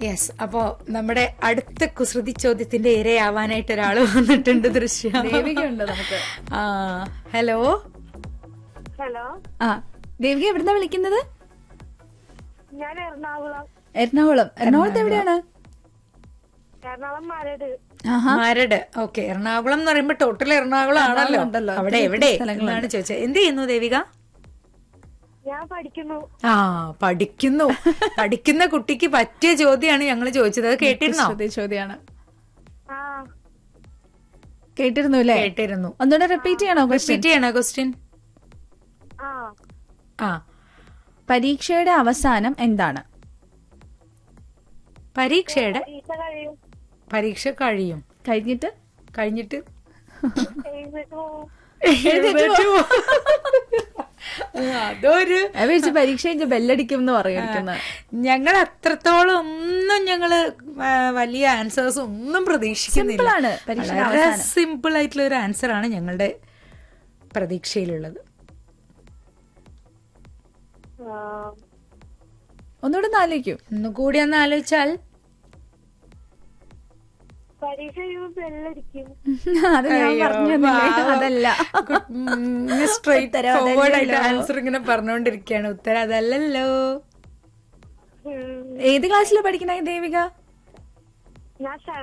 Yes അപ്പോ നമ്മുടെ അടുത്ത കുസൃതി ചോദ്യത്തിന്റെ ഇരയാവാനായിട്ട് ഒരാൾ വന്നിട്ടുണ്ട് ദൃശ്യ ദേവികയുണ്ട് നമുക്ക് ആ ഹലോ ഹലോ ആ ദേവിക എവിടുന്നാ വിളിക്കുന്നത് ഞാൻ എറണാകുളം എറണാകുളം എറണാകുളത്ത് എവിടെയാണ് എറണാകുളം മരട് ആഹാ മരട് ഓക്കെ എറണാകുളം എന്ന് പറയുമ്പോ ടോട്ടൽ എറണാകുളം ആണല്ലോ എറണാകുളം ഉണ്ടല്ലോ. അവിടെ ഒത്തിരി എവിടെ സ്ഥലങ്ങളുണ്ട്. എന്നാണ് ചോദിച്ചത് എന്ത് ചെയ്യുന്നു ദേവിക ഞാൻ പഠിക്കുന്നു ആ പഠിക്കുന്നു പഠിക്കുന്ന കുട്ടിക്ക് പറ്റിയ ചോദ്യമാണ് ഞങ്ങൾ ചോദിച്ചത് അത് കേട്ടിരുന്നോ കുസൃതി ചോദ്യമാണ് ആ കേട്ടിരുന്നു അല്ലേ കേട്ടിരുന്നു ഒന്നുകൂടെ റിപ്പീറ്റ് ചെയ്യണോ ക്വസ്റ്റ്യൻ റിപ്പീറ്റ് ചെയ്യണോ ക്വസ്റ്റ്യൻ ആ ആ പരീക്ഷയുടെ അവസാനം എന്താണ് പരീക്ഷയുടെ പരീക്ഷ കഴിയും പരീക്ഷ കഴിയും കഴിഞ്ഞിട്ട് കഴിഞ്ഞിട്ട് എഴുന്നേറ്റ് പോവും എഴുന്നേറ്റ് പോ. അതൊരു ഞാൻ വിളിച്ച് പരീക്ഷ കഴിഞ്ഞ് ബെല്ലടിക്കും എന്ന് പറയുന്നത് ഞങ്ങൾ അത്രത്തോളം ഒന്നും ഞങ്ങള് ആ, വലിയ ആൻസേഴ്സ് ഒന്നും പ്രതീക്ഷിക്കുന്നില്ല Simple ആണ് പരീക്ഷയുടെ വളരെ അവസാനം. സിമ്പിൾ ആയിട്ടുള്ള ഒരു ആൻസർ ആണ് ഞങ്ങളുടെ പ്രതീക്ഷയിലുള്ളത് ആ, ഒന്നുകൂടെ ഒന്ന് ആലോചിക്കൂ ഒന്നുകൂടി ഒന്ന് ആലോചിച്ചാൽ പരീക്ഷ കഴിയുമ്പോ ബെല്ലടിക്കും അത് ഞാൻ പറഞ്ഞു തന്നില്ലേ അതല്ല സ്ട്രൈറ്റ് ഉത്തരം ഫോർവേഡ് ആയിട്ട് അതല്ലല്ലോ. ആൻസർ ഇങ്ങനെ പറഞ്ഞുകൊണ്ടിരിക്കുകയാണ് ഉത്തരം അതല്ലല്ലോ ഉം. ഏത് ക്ലാസ്സിലാണ് പഠിക്കണേ ദേവിക ഞാൻ